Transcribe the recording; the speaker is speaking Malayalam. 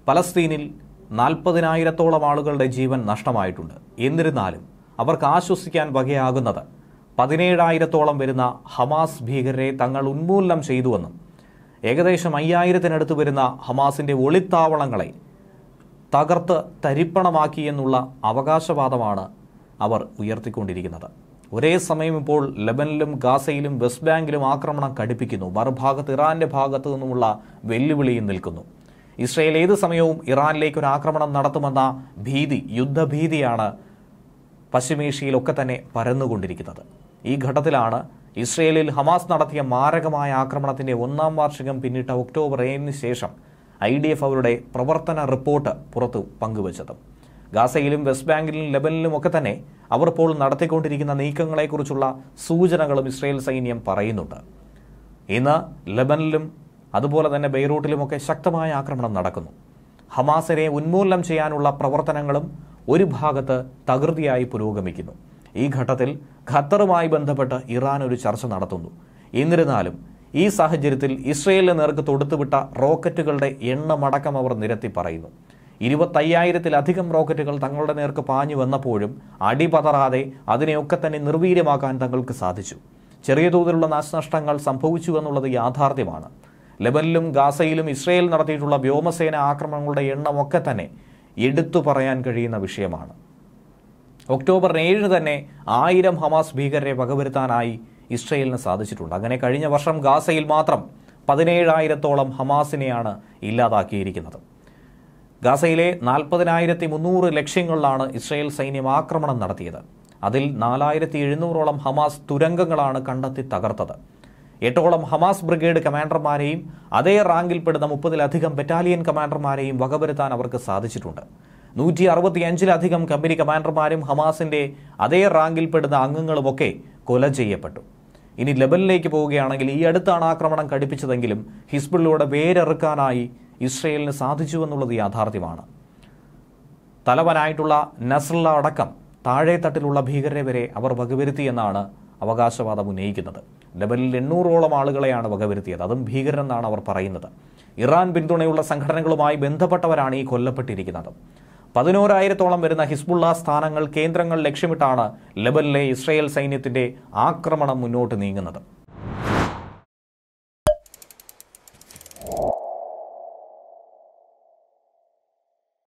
പലസ്തീനിൽ നാൽപ്പതിനായിരത്തോളം ആളുകളുടെ ജീവൻ നഷ്ടമായിട്ടുണ്ട് എന്നിരുന്നാലും അവർക്ക് ആശ്വസിക്കാൻ വകയാകുന്നത് പതിനേഴായിരത്തോളം വരുന്ന ഹമാസ് ഭീകരരെ തങ്ങൾ ഉന്മൂലനം ചെയ്തുവെന്നും ഏകദേശം അയ്യായിരത്തിനടുത്ത് വരുന്ന ഹമാസിന്റെ ഒളിത്താവളങ്ങളെ തകർത്ത് തരിപ്പണമാക്കി എന്നുള്ള അവകാശവാദമാണ് അവർ ഉയർത്തിക്കൊണ്ടിരിക്കുന്നത് ഒരേ സമയം ഇപ്പോൾ ലബനിലും ഗാസയിലും വെസ്റ്റ് ബാങ്കിലും ആക്രമണം കടുപ്പിക്കുന്നു മറുഭാഗത്ത് ഇറാന്റെ ഭാഗത്തു നിന്നുമുള്ള വെല്ലുവിളിയും നിൽക്കുന്നു ഇസ്രയേൽ ഏത് സമയവും ഇറാനിലേക്ക് ഒരു ആക്രമണം നടത്തുമെന്ന ഭീതി യുദ്ധഭീതിയാണ് പശ്ചിമേഷ്യയിലൊക്കെ തന്നെ പരന്നുകൊണ്ടിരിക്കുന്നത് ഈ ഘട്ടത്തിലാണ് ഇസ്രയേലിൽ ഹമാസ് നടത്തിയ മാരകമായ ആക്രമണത്തിന്റെ ഒന്നാം വാർഷികം പിന്നിട്ട ഒക്ടോബർ ഏഴിന് ശേഷം ഐ ഡി എഫ് അവരുടെ പ്രവർത്തന റിപ്പോർട്ട് പുറത്തു പങ്കുവച്ചത് ഗാസയിലും വെസ്റ്റ് ബാങ്കിലും ലെബനിലും ഒക്കെ തന്നെ അവർ ഇപ്പോൾ നടത്തിക്കൊണ്ടിരിക്കുന്ന നീക്കങ്ങളെക്കുറിച്ചുള്ള സൂചനകളും ഇസ്രയേൽ സൈന്യം പറയുന്നുണ്ട് ഇന്ന് ലെബനിലും അതുപോലെ തന്നെ ബെയ്റൂട്ടിലുമൊക്കെ ശക്തമായ ആക്രമണം നടക്കുന്നു ഹമാസിനെ ഉന്മൂലനം ചെയ്യാനുള്ള പ്രവർത്തനങ്ങളും ഒരു ഭാഗത്ത് തകൃതിയായി പുരോഗമിക്കുന്നു ഈ ഘട്ടത്തിൽ ഖത്തറുമായി ബന്ധപ്പെട്ട് ഇറാൻ ഒരു ചർച്ച നടത്തുന്നു എന്നിരുന്നാലും ഈ സാഹചര്യത്തിൽ ഇസ്രയേലിന് നേർക്ക് തൊടുത്തുവിട്ട റോക്കറ്റുകളുടെ എണ്ണമടക്കം അവർ നിരത്തി പറയുന്നു ഇരുപത്തയ്യായിരത്തിലധികം റോക്കറ്റുകൾ തങ്ങളുടെ നേർക്ക് പാഞ്ഞു വന്നപ്പോഴും അടിപതറാതെ അതിനെയൊക്കെ തന്നെ നിർവീര്യമാക്കാൻ തങ്ങൾക്ക് സാധിച്ചു ചെറിയ തോതിലുള്ള നാശനഷ്ടങ്ങൾ സംഭവിച്ചു എന്നുള്ളത് യാഥാർത്ഥ്യമാണ് ലെബനിലും ഗാസയിലും ഇസ്രയേൽ നടത്തിയിട്ടുള്ള വ്യോമസേന ആക്രമണങ്ങളുടെ എണ്ണമൊക്കെ തന്നെ എടുത്തു പറയാൻ കഴിയുന്ന വിഷയമാണ് ഒക്ടോബർ ഏഴിന് തന്നെ ആയിരം ഹമാസ് ഭീകരരെ വകവരുത്താനായി ഇസ്രയേലിന് സാധിച്ചിട്ടുണ്ട് അങ്ങനെ കഴിഞ്ഞ വർഷം ഗാസയിൽ മാത്രം പതിനേഴായിരത്തോളം ഹമാസിനെയാണ് ഇല്ലാതാക്കിയിരിക്കുന്നത് ഗാസയിലെ നാൽപ്പതിനായിരത്തി മുന്നൂറ് ലക്ഷ്യങ്ങളിലാണ് ഇസ്രയേൽ സൈന്യം ആക്രമണം നടത്തിയത് അതിൽ നാലായിരത്തി എഴുന്നൂറോളം ഹമാസ് തുരങ്കങ്ങളാണ് കണ്ടെത്തി തകർത്തത് എട്ടോളം ഹമാസ് ബ്രിഗേഡ് കമാൻഡർമാരെയും അതേ റാങ്കിൽപ്പെടുന്ന മുപ്പതിലധികം ബറ്റാലിയൻ കമാൻഡർമാരെയും വകവരുത്താൻ അവർക്ക് സാധിച്ചിട്ടുണ്ട് നൂറ്റി അറുപത്തിയഞ്ചിലധികം കമ്പനി കമാൻഡർമാരും ഹമാസിന്റെ അതേ റാങ്കിൽപ്പെടുന്ന അംഗങ്ങളുമൊക്കെ കൊല ചെയ്യപ്പെട്ടു ഇനി ലെബനിലേക്ക് പോവുകയാണെങ്കിൽ ഈ അടുത്താണ് ആക്രമണം കടുപ്പിച്ചതെങ്കിലും ഹിസ്ബുള്ളിലൂടെ വേരെറുക്കാനായി ഇസ്രയേലിന് സാധിച്ചു എന്നുള്ളത് യാഥാർത്ഥ്യമാണ് തലവനായിട്ടുള്ള നസ്രല്ല അടക്കം താഴെ തട്ടിലുള്ള ഭീകരരെ വരെ അവർ വകവരുത്തിയെന്നാണ് അവകാശവാദം ഉന്നയിക്കുന്നത് ലെബനിൽ എണ്ണൂറോളം ആളുകളെയാണ് വകവരുത്തിയത് അതും ഭീകരരെന്നാണ് അവർ പറയുന്നത് ഇറാൻ പിന്തുണയുള്ള സംഘടനകളുമായി ബന്ധപ്പെട്ടവരാണ് ഈ കൊല്ലപ്പെട്ടിരിക്കുന്നത് പതിനോരായിരത്തോളം വരുന്ന ഹിസ്ബുള്ള സ്ഥാനങ്ങൾ കേന്ദ്രങ്ങൾ ലക്ഷ്യമിട്ടാണ് ലെബനിലെ ഇസ്രയേൽ സൈന്യത്തിന്റെ ആക്രമണം മുന്നോട്ട് നീങ്ങുന്നത്